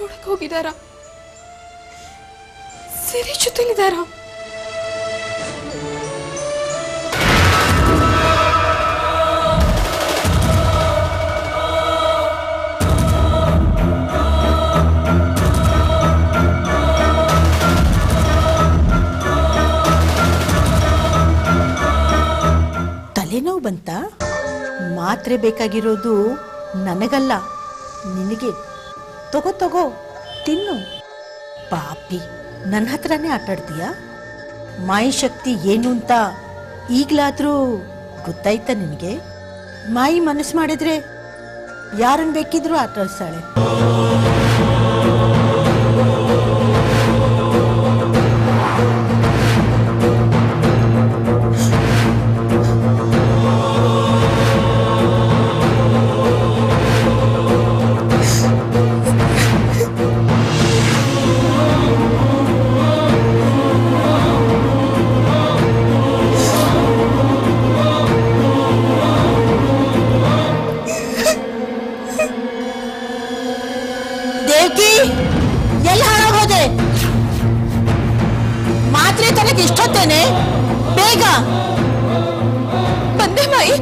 ನೋಡಕ್ ಹೋಗಿದಾರ ಸಿರಿ ಜೊತೆಲಿದಾರ ತಲೆನೋವು ಬಂತ ಮಾತ್ರೆ ಬೇಕಾಗಿರೋದು ನನಗಲ್ಲ ನಿನಗೆ ತಗೋ ತಗೋ ತಿನ್ನು ಪಾಪಿ ನನ್ನ ಹತ್ರನೇ ಆಟಾಡ್ತೀಯ ಮಾಯಿ ಶಕ್ತಿ ಏನು ಅಂತ ಈಗಲಾದರೂ ಗೊತ್ತಾಯ್ತಾ ನಿನಗೆ ಮಾಯಿ ಮನಸ್ಸು ಮಾಡಿದ್ರೆ ಯಾರನ್ನು ಬೇಕಿದ್ರೂ ಆಟಾಡ್ಸಾಳೆ ದೇವ್ಕಿ ಎಲ್ಲಿ ಹಾಳಾಗೋದೆ ಮಾತ್ರೆ ತನಗೆ ಇಷ್ಟೊತ್ತೇನೆ ಬೇಗ ಬಂದೆ ಮಾಯಿ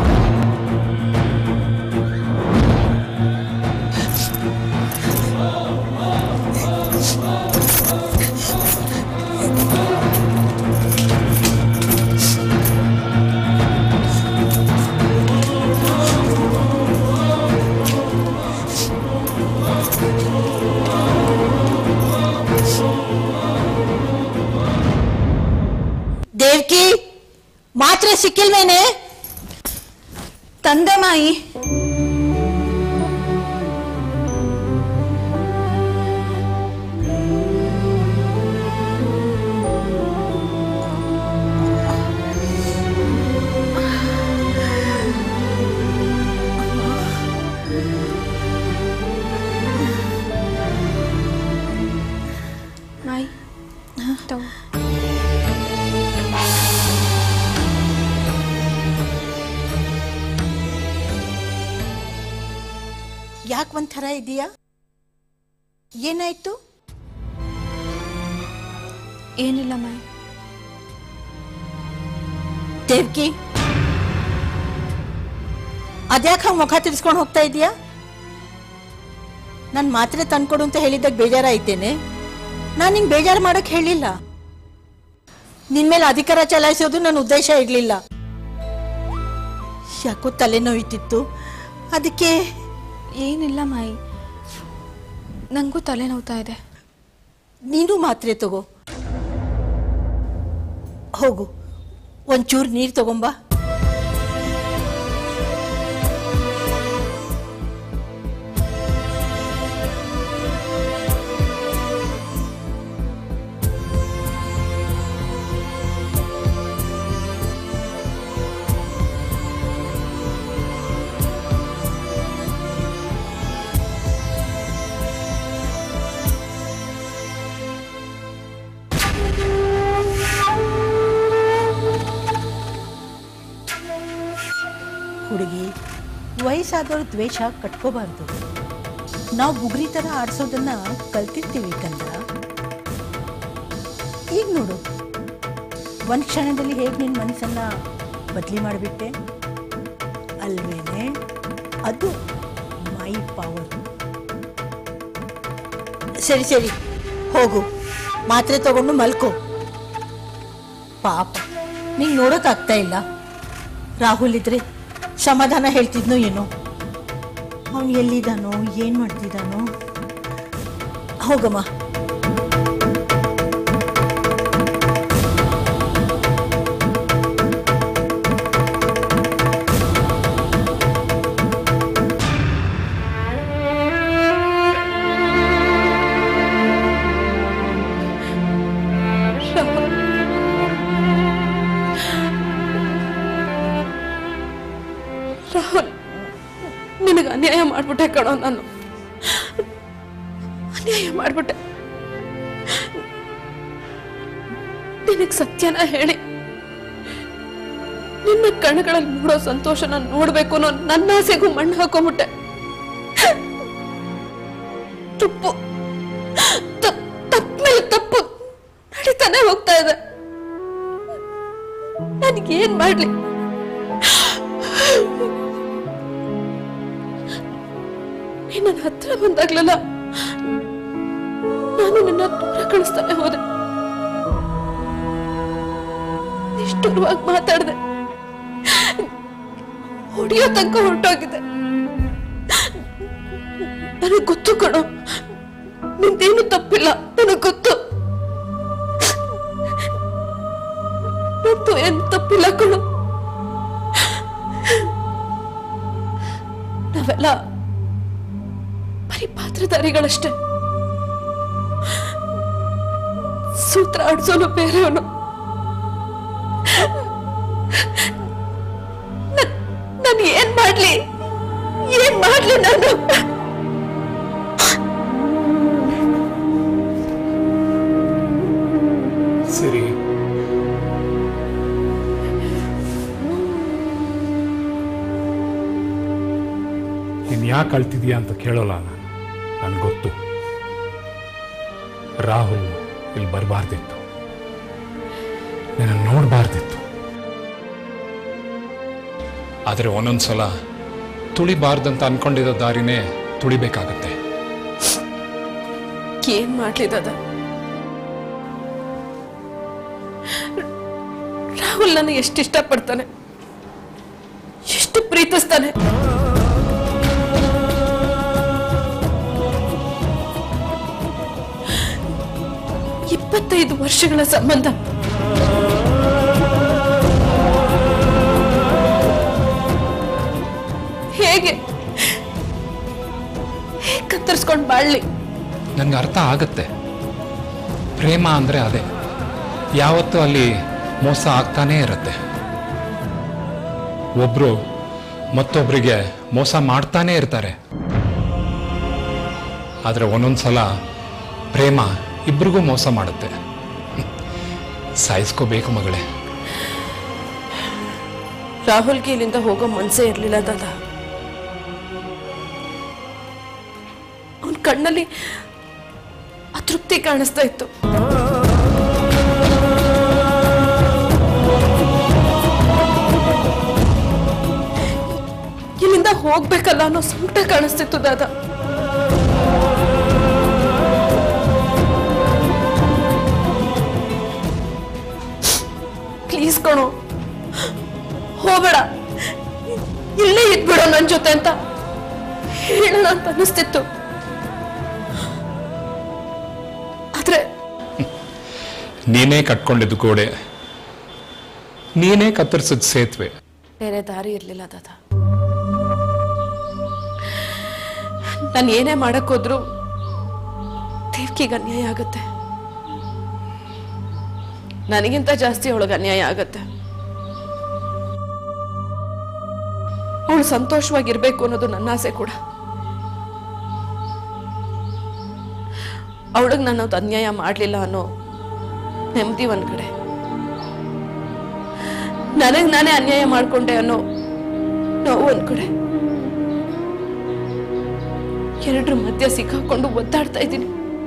ದೇವ್ಕಿ ಮಾತ್ರೆ ಸಿಕ್ಕಿಲ್ವೇನೆ ತಂದೆ ಮಾಯಿ ಮಾಯಿ ತಗೋ ಯಾಕೆ ಒಂಥರ ಇದೆಯಾ ಏನಾಯ್ತು ಏನಿಲ್ಲ ಮಾಯಿ ದೇವ್ಕಿ ಅದ್ಯಾಕೆ ಹಂಗೆ ಮುಖ ತಿರ್ಸ್ಕೊಂಡು ಹೋಗ್ತಾ ಇದೀಯಾ ನಾನು ಮಾತ್ರೆ ತಂದ್ಕೊಡು ಅಂತ ಹೇಳಿದಾಗ ಬೇಜಾರಾಯ್ತೇನೆ ನಾನು ನಿಂಗೆ ಬೇಜಾರು ಮಾಡಕ್ ಹೇಳಿಲ್ಲ ನಿನ್ ಮೇಲೆ ಅಧಿಕಾರ ಚಲಾಯಿಸೋದು ನನ್ನ ಉದ್ದೇಶ ಇರಲಿಲ್ಲ ಯಾಕೋ ತಲೆನೋಯ್ತಿತ್ತು ಅದಕ್ಕೆ ಏನಿಲ್ಲ ಮಾಯಿ ನನಗೂ ತಲೆ ನೋವ್ತಾ ಇದೆ ನೀನು ಮಾತ್ರೆ ತಗೋ ಹೋಗು ಒಂಚೂರು ನೀರು ತಗೊಂಬಾ ಹುಡುಗಿ ವಯಸ್ಸಾದವ್ರ ದ್ವೇಷ ಕಟ್ಕೋಬಾರ್ದು ನಾವು ಬುಗ್ರಿ ಥರ ಆಡ್ಸೋದನ್ನ ಕಲ್ತಿರ್ತೀವಿ ಕಂದ ಈಗ ನೋಡು ಒಂದು ಕ್ಷಣದಲ್ಲಿ ಹೇಗೆ ನಿನ್ನ ಮನಸ್ಸನ್ನ ಬದಲಿ ಮಾಡಿಬಿಟ್ಟೆ ಅಲ್ವೇನೆ ಅದು ಮೈ ಪವರ್ ಸರಿ ಸರಿ ಹೋಗು ಮಾತ್ರೆ ತಗೊಂಡು ಮಲ್ಕೋ ಪಾಪ ನಿಂಗೆ ನೋಡೋಕ್ಕಾಗ್ತಾ ಇಲ್ಲ ರಾಹುಲ್ ಇದ್ರೆ ಸಮಾಧಾನ ಹೇಳ್ತಿದ್ನೋ ಏನೋ ಅವನು ಎಲ್ಲಿದ್ದಾನೋ ಏನು ಮಾಡ್ತಿದ್ದಾನೋ ಹೋಗಮ್ಮ ರಾಹುಲ್ ರಾಹುಲ್ ನಿನಗೆ ಅನ್ಯಾಯ ಮಾಡ್ಬಿಟ್ಟೆ ಕಣೋ ನಾನು ಅನ್ಯಾಯ ಮಾಡ್ಬಿಟ್ಟೆ ನಿನಗೆ ಸತ್ಯನ ಹೇಳಿ ನಿನ್ನ ಕಣ್ಣುಗಳಲ್ಲಿ ನೋಡೋ ಸಂತೋಷನ ನೋಡ್ಬೇಕು ಅನ್ನೋ ನನ್ನ ಆಸೆಗೂ ಮಣ್ಣು ಹಾಕೊಂಬಿಟ್ಟೆ ತಪ್ಪು ಏನ್ ಮಾಡ್ಲಿ ನೀನ್ ನನ್ನ ಹತ್ರ ಬಂದಾಗ್ಲೆಲ್ಲ ನಾನು ನಿನ್ನ ದೂರ ಕಳಿಸ್ತಾನೆ ಹೋದೆ ನಿಷ್ಠುರವಾಗಿ ಮಾತಾಡ್ದೆ ಹೊಡಿಯೋ ತನಕ ಹೊರಟೋಗಿದೆ ನನಗೆ ಗೊತ್ತು ಕಣೋ ನಿಂದೇನು ತಪ್ಪಿಲ್ಲ ನನಗೆ ಗೊತ್ತು ನಂದು ಏನ್ ತಪ್ಪಿಲ್ಲ ಕಣೋ ನಾವೆಲ್ಲ ಬರೀ ಪಾತ್ರಧಾರಿಗಳಷ್ಟೇ ಸೂತ್ರ ಆಡ್ಸೋನು ಬೇರೆಯವನು ನಾನು ಏನ್ ಮಾಡ್ಲಿ ಏನ್ ಮಾಡ್ಲಿ ನಾನು ಸರಿ ನೀನು ಯಾಕೆ ಅಳ್ತಿದ್ಯಾ ಅಂತ ಕೇಳೋಲ್ಲ ನಾನು ನನಗೆ ಗೊತ್ತು ರಾಹುಲ್ ಇಲ್ಲಿ ಬರಬಾರ್ದಿತ್ತು ನಿನ್ನ ನೋಡಬಾರ್ದಿತ್ತು ಆದರೆ ಒಂದೊಂದ್ಸಲ ತುಳಿಬಾರ್ದಂತ ಅನ್ಕೊಂಡಿರೋ ದಾರಿನೇ ತುಳಿಬೇಕಾಗತ್ತೆ ಏನ್ ಮಾಡ್ಲಿದದ ರಾಹುಲ್ ನನ್ನ ಎಷ್ಟು ಇಷ್ಟಪಡ್ತಾನೆ ಎಷ್ಟು ಪ್ರೀತಿಸ್ತಾನೆ ಇಪ್ಪತ್ತೈದು ವರ್ಷಗಳ ಸಂಬಂಧ ಹೇಗೆ ಹೇಗೆ ಕತ್ತರಿಸ್ಕೊಂಡು ಬಾಳ್ಲಿ ನನಗೆ ಅರ್ಥ ಆಗತ್ತೆ ಪ್ರೇಮ ಅಂದರೆ ಅದೇ ಯಾವತ್ತೂ ಅಲ್ಲಿ ಮೋಸ ಆಗ್ತಾನೇ ಇರುತ್ತೆ ಒಬ್ರು ಮತ್ತೊಬ್ಬರಿಗೆ ಮೋಸ ಮಾಡ್ತಾನೇ ಇರ್ತಾರೆ ಆದರೆ ಒಂದೊಂದ್ಸಲ ಪ್ರೇಮ ಇಬ್ರಿಗೂ ಮೋಸ ಮಾಡುತ್ತೆ ಸಾಯಿಸ್ಕೋಬೇಕು ಮಗಳೇ ರಾಹುಲ್ಗೆ ಇಲ್ಲಿಂದ ಹೋಗೋ ಮನ್ಸೇ ಇರ್ಲಿಲ್ಲ ದಾದ ಅವನ ಕಣ್ಣಲ್ಲಿ ಅತೃಪ್ತಿ ಕಾಣಿಸ್ತಾ ಇತ್ತು ಇಲ್ಲಿಂದ ಹೋಗ್ಬೇಕಲ್ಲ ಅನ್ನೋ ಸಂಕಟ ಕಾಣಿಸ್ತಿತ್ತು ದಾದ ಪ್ಲೀಸ್ ಕಣೋ ಹೋಗಬೇಡ ಇಲ್ಲೇ ಇದ್ಬಿಡೋ ನನ್ನ ಜೊತೆ ಅಂತ ಹೇಳೋಣ ಅಂತ ಅನಿಸ್ತಿತ್ತು ಆದ್ರೆ ನೀನೇ ಕಟ್ಕೊಂಡಿದ್ದು ಗೋಡೆ ನೀನೇ ಕತ್ತರಿಸಿದ ಸೇತುವೆ ಬೇರೆ ದಾರಿ ಇರ್ಲಿಲ್ಲ ದಾದ ನಾನು ಏನೇ ಮಾಡಕ್ ಹೋದ್ರು ದೇವ್ಕಿಗೆ ಅನ್ಯಾಯ ಆಗತ್ತೆ ನನಗಿಂತ ಜಾಸ್ತಿ ಅವಳಿಗೆ ಅನ್ಯಾಯ ಆಗತ್ತೆ ಅವಳು ಸಂತೋಷವಾಗಿರ್ಬೇಕು ಅನ್ನೋದು ನನ್ನ ಆಸೆ ಕೂಡ ಅವಳಿಗೆ ನಾನು ಅದು ಅನ್ಯಾಯ ಮಾಡಲಿಲ್ಲ ಅನ್ನೋ ನೆಮ್ಮದಿ ಒಂದ್ ಕಡೆ ನನಗ್ ನಾನೇ ಅನ್ಯಾಯ ಮಾಡ್ಕೊಂಡೆ ಅನ್ನೋ ನೋವು ಒಂದ್ ಕಡೆ ಎರಡರ ಮಧ್ಯ ಸಿಕ್ಕಾಕೊಂಡು ಒದ್ದಾಡ್ತಾ ಇದ್ದೀನಿ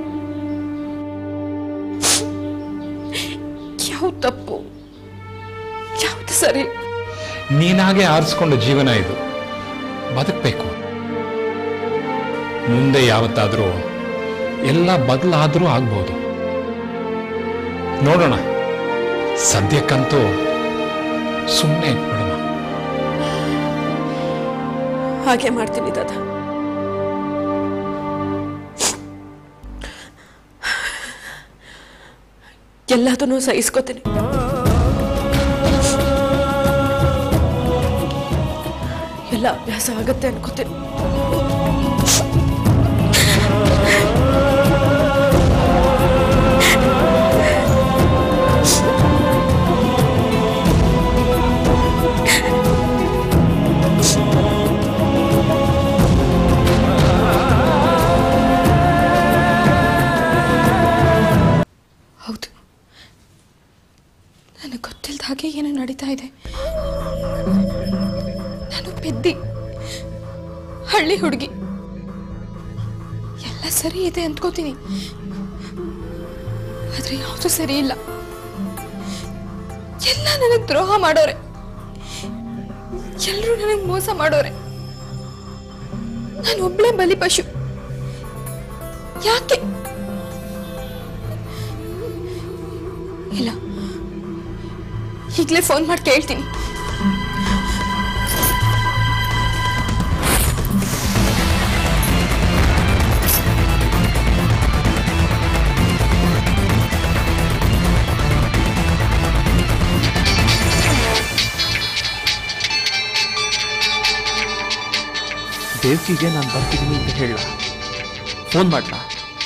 ಯಾವ ತಪ್ಪು ಯಾವ್ದು ಸರಿ ನೀನಾಗೆ ಆರಿಸ್ಕೊಂಡ ಜೀವನ ಇದು ಬದುಕಬೇಕು ಮುಂದೆ ಯಾವತ್ತಾದರೂ ಎಲ್ಲ ಬದಲಾದರೂ ಆಗ್ಬೋದು ನೋಡೋಣ ಸದ್ಯಕ್ಕಂತೂ ಸುಮ್ಮನೆ ಇಟ್ಬಿಡೋಣ ಹಾಗೆ ಮಾಡ್ತೀನಿ ದಾದ ಎಲ್ಲದನ್ನೂ ಸಹಿಸ್ಕೋತೀನಿ ಎಲ್ಲ ಅಭ್ಯಾಸ ಆಗತ್ತೆ ಅನ್ಕೋತೀನಿ ಹೌದು ನನಗೆ ಗೊತ್ತಿಲ್ಲದ ಹಾಗೆ ಏನೋ ನಡೀತಾ ಇದೆ ನಾನು ಪೆದ್ದಿ ಹಳ್ಳಿ ಹುಡುಗಿ ಎಲ್ಲ ಸರಿ ಇದೆ ಅಂದ್ಕೋತೀನಿ ಆದ್ರೆ ಯಾವುದು ಸರಿ ಇಲ್ಲ ಎಲ್ಲ ನನಗ್ ದ್ರೋಹ ಮಾಡೋರೆ ಎಲ್ರೂ ನನಗ್ ಮೋಸ ಮಾಡೋರೆ ನಾನು ಒಬ್ಳೆ ಬಲಿ ಪಶು ಯಾಕೆ ಇಲ್ಲ ಈಗಲೇ ಫೋನ್ ಮಾಡಿ ಕೇಳ್ತೀನಿ ದೇವ್ಕಿಗೆ ನಾನು ಬರ್ತಿದ್ದೀನಿ ಅಂತ ಹೇಳ ಫೋನ್ ಮಾಡ್ಲಾ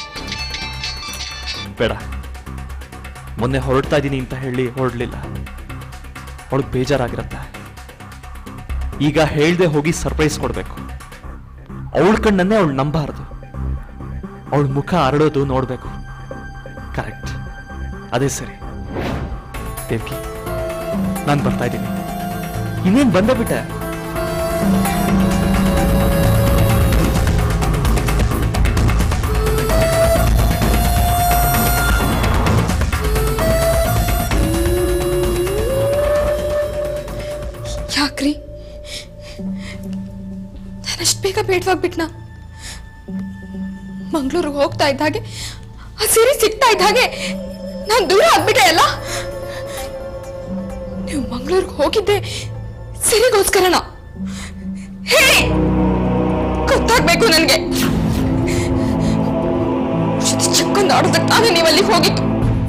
ಬೇಡ ಮೊನ್ನೆ ಹೊರಡ್ತಾ ಇದ್ದೀನಿ ಅಂತ ಹೇಳಿ ಹೊರಡ್ಲಿಲ್ಲ ಅವಳಿಗೆ ಬೇಜಾರಾಗಿರತ್ತೆ ಈಗ ಹೇಳ್ದೆ ಹೋಗಿ ಸರ್ಪ್ರೈಸ್ ಕೊಡ್ಬೇಕು ಅವಳ ಕಣ್ಣನ್ನೇ ಅವಳು ನಂಬಾರದು ಅವಳ ಮುಖ ಅರಳೋದು ನೋಡ್ಬೇಕು ಕರೆಕ್ಟ್ ಅದೇ ಸರಿ ದೇವ್ಕಿ ನಾನು ಬರ್ತಾ ಇದ್ದೀನಿ ಇನ್ನೇನು ಬಂದೇ ಬಿಟ್ಟೆ ಯಾಕ್ರಿ ನಾನಷ್ಟು ಬೇಗ ಬೇಡವಾಗ್ಬಿಟ್ನಾ ಮಂಗಳೂರಿಗೆ ಹೋಗ್ತಾ ಇದ್ದ ಹಾಗೆ ಆ ಸೀರೆ ಸಿಗ್ತಾ ಇದ್ದ ಹಾಗೆ ನಾನು ದೂರ ಆಗ್ಬಿಟ್ಟೆ ಅಲ್ಲ ನೀವು ಮಂಗಳೂರಿಗೆ ಹೋಗಿದ್ದೆ ಸರಿಗೋಸ್ಕರನ ಹೇಳಿ ಗೊತ್ತಾಗ್ಬೇಕು ನನಗೆ ಚಿಕ್ಕೊಂದು ಆಡೋದಕ್ಕೆ ನಾನು ನೀವಲ್ಲಿ ಹೋಗಿತ್ತು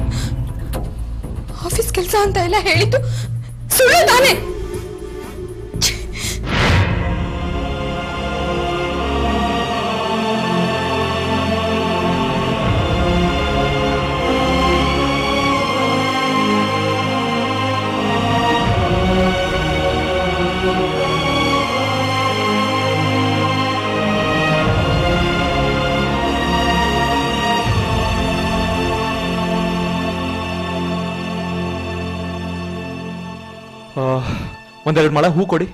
ಆಫೀಸ್ ಕೆಲಸ ಅಂತ ಎಲ್ಲ ಹೇಳಿದ್ದು ಸುಳ್ಳು ತಾನೇ ಆ, ಒಂದೆರಡು ಮಳೆ ಹೂ ಕೊಡಿ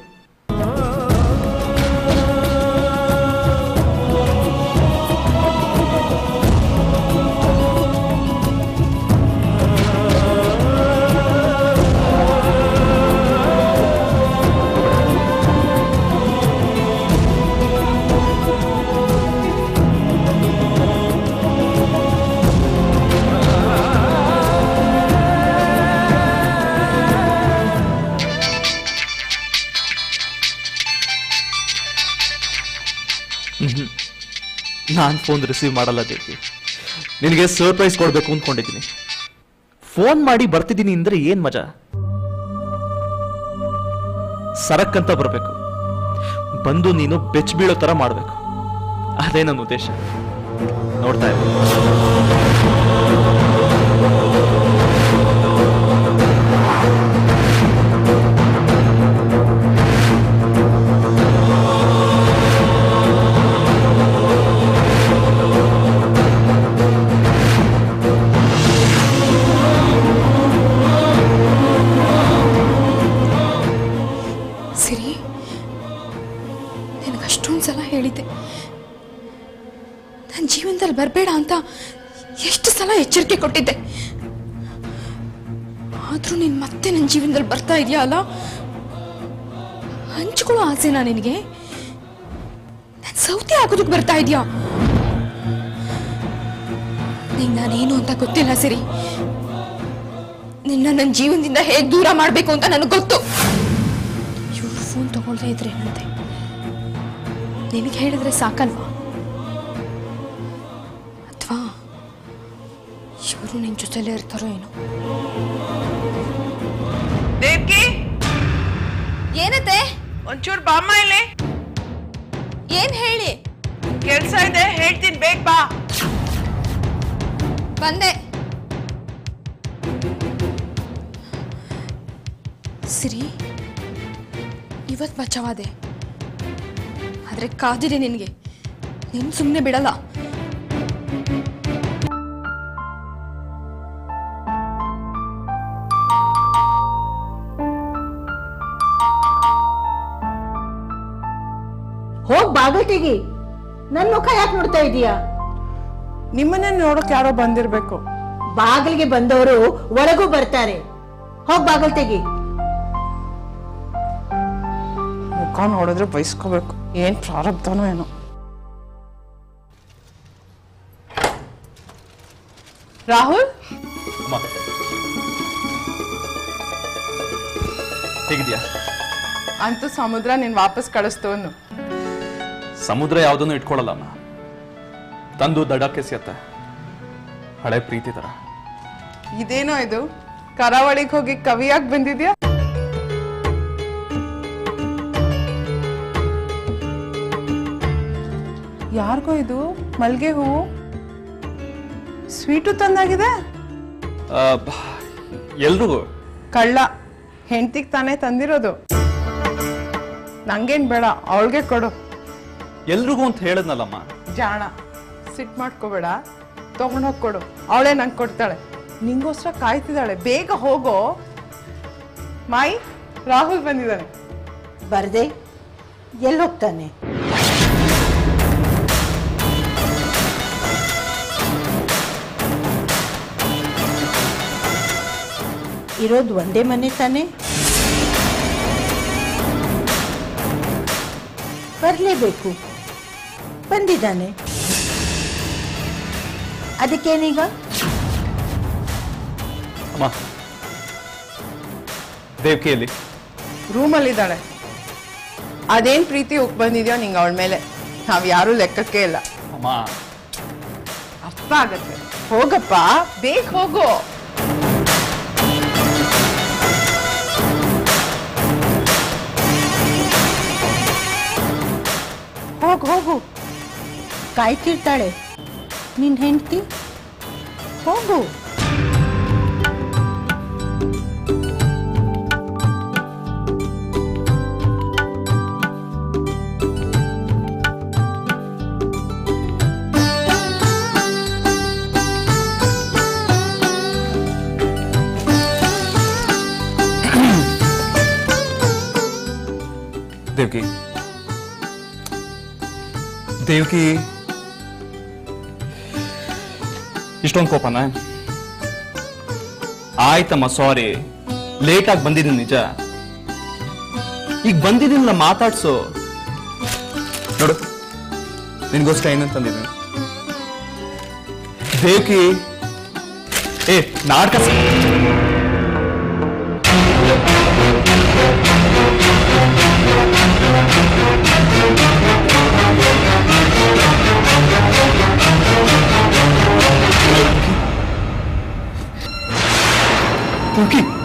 ನಾನು ಫೋನ್ ರಿಸೀವ್ ಮಾಡಲ್ಲ ದೇವಿ ನಿನಗೆ ಸರ್ಪ್ರೈಸ್ ಕೊಡಬೇಕು ಅಂದ್ಕೊಂಡಿದ್ದೀನಿ ಫೋನ್ ಮಾಡಿ ಬರ್ತಿದ್ದೀನಿ ಅಂದ್ರೆ ಏನ್ ಮಜಾ ಸರಕ್ಕಂತ ಬರಬೇಕು ಬಂದು ನೀನು ಬೆಚ್ಚ ಬೀಳೋ ತರ ಮಾಡಬೇಕು ಅದೇ ನನ್ನ ಉದ್ದೇಶ ನೋಡ್ತಾ ಇದ್ದೀನಿ ಸಿರಿ ನಿನಗೆ ಅಷ್ಟೊಂದು ಸಲ ಹೇಳಿದ್ದೆ ನನ್ನ ಜೀವನದಲ್ಲಿ ಬರಬೇಡ ಅಂತ ಎಷ್ಟು ಸಲ ಎಚ್ಚರಿಕೆ ಕೊಟ್ಟಿದ್ದೆ ಆದ್ರೂ ನೀನು ಮತ್ತೆ ನನ್ನ ಜೀವನದಲ್ಲಿ ಬರ್ತಾ ಇದೆಯಾ ಅಲ್ಲ ಹಂಚ್ಕೊಳ್ಳೋ ಆಸೆನಾ ನಿನಗೆ ನಾನು ಸೌತೆ ಆಗೋದಕ್ಕೆ ಬರ್ತಾ ಇದೆಯಾ ನಿಂಗೆ ನಾನೇನು ಅಂತ ಗೊತ್ತಿಲ್ಲ ಸಿರಿ ನಿನ್ನ ನನ್ನ ಜೀವನದಿಂದ ಹೇಗೆ ದೂರ ಮಾಡಬೇಕು ಅಂತ ನನಗೆ ಗೊತ್ತು ಇವ್ರು ಫೋನ್ ತಗೊಳ್ದೇ ಇದ್ರೆ ಏನಂತೆ ನಿನಗೆ ಹೇಳಿದ್ರೆ ಸಾಕಲ್ವಾ ಅಥವಾ ಇವರು ನಿನ್ನ ಜೊತೆಲೇ ಇರ್ತಾರೋ ಏನೋ ದೇವ್ಕಿ ಏನತ್ತೆ ಒಂಚೂರು ಬಾಮ್ಮ ಇಲ್ಲಿ ಏನ್ ಹೇಳಿ ಕೆಲ್ಸ ಇದೆ ಹೇಳ್ತೀನಿ ಬೇಗ ಬಾ ಬಂದೆ ಸಿರಿ ಇವತ್ ಬಚಾವಾದೆ ಆದ್ರೆ ಕಾದಿದೆ ನಿನಗೆ ನೀನು ಸುಮ್ಮನೆ ಬಿಡಲ್ಲ ಹೋಗ್ ಬಾಗಿಲು ತೆಗಿ ನನ್ ಮುಖ ಯಾಕೆ ನೋಡ್ತಾ ಇದೀಯಾ ನಿಮ್ಮನ್ನ ನೋಡಕ್ ಯಾರೋ ಬಂದಿರ್ಬೇಕು ಬಾಗಿಲಿಗೆ ಬಂದವರು ಒಳಗೂ ಬರ್ತಾರೆ ಹೋಗ್ ಬಾಗಲ್ ತೆಗಿ ಮುಖ ನೋಡಿದ್ರೆ ಬಯಸ್ಕೋಬೇಕು ಏನ್ ಪ್ರಾರಬ್ಧನೋ ಏನೋ ರಾಹುಲ್ ಅಮ್ಮ ಹೇಗಿದ್ಯಾ ಅಂತೂ ಸಮುದ್ರ ನೀನ್ ವಾಪಸ್ ಕಳಿಸ್ತು ಅನ್ನು ಸಮುದ್ರ ಯಾವುದನ್ನು ಇಟ್ಕೊಳ್ಳಲ್ಲ ಅಮ್ಮ ತಂದು ದಡಕ್ಕೆ ಸಿಯತ್ತೆ ಹಳೆ ಪ್ರೀತಿ ತರ ಇದೇನೋ ಇದು ಕರಾವಳಿಗೆ ಹೋಗಿ ಕವಿಯಾಗಿ ಬಂದಿದ್ಯಾ ಯಾರಿಗೋ ಇದು ಮಲ್ಗೆ ಹೂವು ಸ್ವೀಟು ತಂದಾಗಿದೆ ಎಲ್ರಿಗೂ ಕಳ್ಳ ಹೆಂಡ್ತಿಗ್ ತಾನೇ ತಂದಿರೋದು ನಂಗೇನ್ ಬೇಡ ಅವಳಿಗೆ ಕೊಡು ಎಲ್ರಿಗೂ ಅಂತ ಹೇಳದ್ನಲ್ಲಮ್ಮ ಜಾಣ ಸಿಟ್ ಮಾಡ್ಕೋಬೇಡ ತಗೊಂಡೋಗಿ ಕೊಡು ಅವಳೇ ನಂಗೆ ಕೊಡ್ತಾಳೆ ನಿಂಗೋಸ್ಕರ ಕಾಯ್ತಿದ್ದಾಳೆ ಬೇಗ ಹೋಗೋ ಮಾಯಿ ರಾಹುಲ್ ಬಂದಿದ್ದಾನೆ ಬರ್ದೆ ಎಲ್ಲಿ ಹೋಗ್ತಾನೆ ಇರೋದು ಒಂದೇ ಮನೆ ತಾನೆ ಬರಲೇಬೇಕು ಬಂದಿದ್ದಾನೆ ಅದಕ್ಕೇನೀಗ ಅಮ್ಮ ದೇವ್ಕಿಯಲ್ಲಿ ರೂಮಲ್ಲಿದ್ದಾಳೆ ಅದೇನ್ ಪ್ರೀತಿ ಉಕ್ ಬಂದಿದ್ಯೋ ನಿಂಗೆ ಅವಳ ಮೇಲೆ ನಾವ್ ಯಾರೂ ಲೆಕ್ಕಕ್ಕೆ ಇಲ್ಲ ಅಮ್ಮ ಅರ್ಥ ಆಗತ್ತೆ ಹೋಗಪ್ಪ ಬೇಗ ಹೋಗು ಹೋಗು ಹೋಗು ಕಾಯ್ತಿರ್ತಾಳೆ ನಿನ್ ಹೆಂಡ್ತಿ ಹೋಗು ದೇವ್ಕಿ ದೇವ್ಕಿ ಇಷ್ಟೊಂದು ಕೋಪನ ಆಯ್ತಮ್ಮ ಸಾರಿ ಲೇಟಾಗಿ ಬಂದಿದ್ದೀನಿ ನಿಜ ಈಗ ಬಂದಿದ್ದೀನಲ್ಲ ಮಾತಾಡ್ಸು ನೋಡು ನಿನ್ಗೋಸ್ಕರ ಏನಂತ ತಂದಿದ್ದೀನಿ ದೇವ್ಕಿ ಏ ನಾಟಕ ದೇವ್ಕಿ